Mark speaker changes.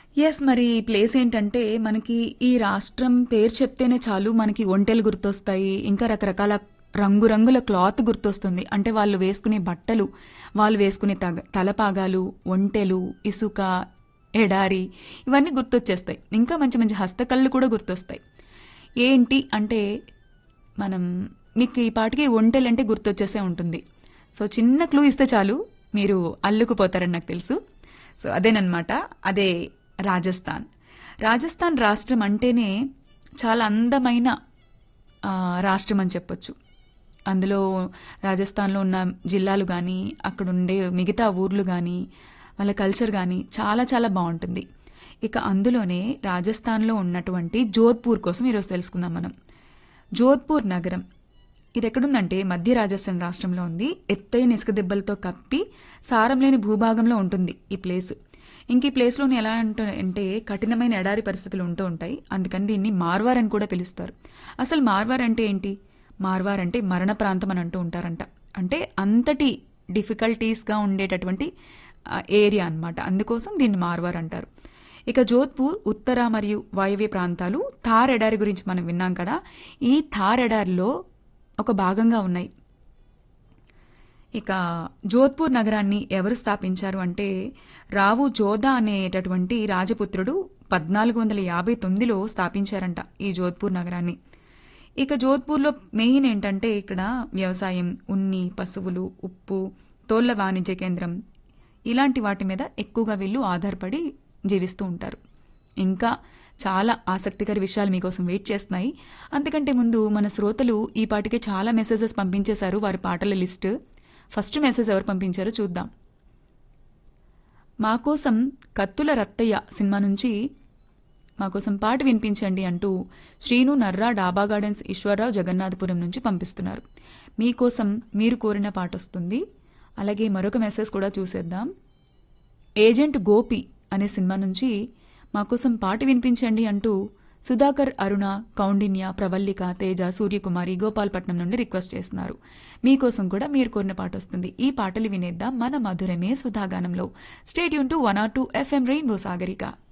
Speaker 1: yes మరి ఈ place ఏంటంటే మనకి ఈ రాష్ట్రం పేరు చెప్తేనే చాలు మనకి ఒంటెలు గుర్తొస్తాయి ఇంకా రకరకాల రంగురంగుల క్లాత్ గుర్తొస్తుంది అంటే వాళ్ళు వేసుకునే బట్టలు వాళ్ళు వేసుకునే తగ తలపాగాలు ఒంటెలు ఇసుక ఎడారి ఇవన్నీ గుర్తొచ్చేస్తాయి ఇంకా మంచి మంచి హస్తకళ్ళు కూడా గుర్తొస్తాయి ఏంటి అంటే మనం మీకు ఈ పాటికి ఒంటెలంటే గుర్తొచ్చేసే ఉంటుంది సో చిన్న క్లూ ఇస్తే చాలు మీరు అల్లుకుపోతారని నాకు తెలుసు సో అదేనమాట అదే రాజస్థాన్ రాజస్థాన్ రాష్ట్రం అంటేనే చాలా అందమైన ఆ, రాష్ట్రం అని చెప్పొచ్చు అందులో రాజస్థాన్లో ఉన్న జిల్లాలు కానీ అక్కడ ఉండే మిగతా ఊర్లు కానీ వాళ్ళ కల్చర్ కానీ చాలా చాలా బాగుంటుంది ఇక అందులోనే రాజస్థాన్లో ఉన్నటువంటి జోధ్పూర్ కోసం ఈరోజు తెలుసుకుందాం మనం జోధ్పూర్ నగరం ఇది ఎక్కడుందంటే మధ్య రాజస్థాన్ రాష్ట్రంలో ఉంది ఎత్తైన ఇసుక దెబ్బలతో కప్పి సారం లేని భూభాగంలో ఉంటుంది ఈ ప్లేస్ ఇంక ఈ ప్లేస్లోని ఎలా అంట అంటే కఠినమైన ఎడారి పరిస్థితులు ఉంటూ ఉంటాయి అందుకని దీన్ని మార్వార్ అని కూడా పిలుస్తారు అసలు మార్వార్ అంటే ఏంటి మార్వార్ అంటే మరణ ప్రాంతం అని అంటూ ఉంటారంట అంటే అంతటి డిఫికల్టీస్గా ఉండేటటువంటి ఆ, ఏరియా అన్నమాట అందుకోసం దీన్ని మార్వార్ అంటారు ఇక జోధ్పూర్ ఉత్తర మరియు వాయవ్య ప్రాంతాలు థార్ ఎడారి గురించి మనం విన్నాం కదా ఈ థార్ ఎడారిలో ఒక భాగంగా ఉన్నాయి ఇక జోధ్పూర్ నగరాన్ని ఎవరు స్థాపించారు అంటే రావు జోధా అనేటటువంటి రాజపుత్రుడు పద్నాలుగు వందల యాభై తొమ్మిదిలో స్థాపించారంట ఈ జోధ్పూర్ నగరాన్ని ఇక జోధ్పూర్లో మెయిన్ ఏంటంటే ఇక్కడ వ్యవసాయం ఉన్ని పశువులు ఉప్పు తోళ్ల వాణిజ్య కేంద్రం ఇలాంటి వాటి మీద ఎక్కువగా వీళ్ళు ఆధారపడి జీవిస్తూ ఉంటారు ఇంకా చాలా ఆసక్తికర విషయాలు మీకోసం వెయిట్ చేస్తున్నాయి అంతకంటే ముందు మన శ్రోతలు ఈ పాటికే చాలా మెసేజెస్ పంపించేశారు వారి పాటల లిస్ట్ ఫస్ట్ మెసేజ్ ఎవరు పంపించారో చూద్దాం మా కోసం కత్తుల రత్తయ్య సినిమా నుంచి మా కోసం పాట వినిపించండి అంటూ శ్రీను నర్రా డాబా గార్డెన్స్ ఈశ్వరరావు జగన్నాథపురం నుంచి పంపిస్తున్నారు మీకోసం మీరు కోరిన పాట వస్తుంది అలాగే మరొక మెసేజ్ కూడా చూసేద్దాం ఏజెంట్ గోపి అనే సినిమా నుంచి మా కోసం పాట వినిపించండి అంటూ సుధాకర్ అరుణ కౌండిన్య ప్రవల్లిక తేజ సూర్యకుమారి గోపాల్పట్నం నుండి రిక్వెస్ట్ చేస్తున్నారు మీకోసం కూడా మీరు కోరిన పాట వస్తుంది ఈ పాటలు వినేద్దాం మన మధురమే సుధాగానంలో stadium two one R two FM Rainbow Sagarika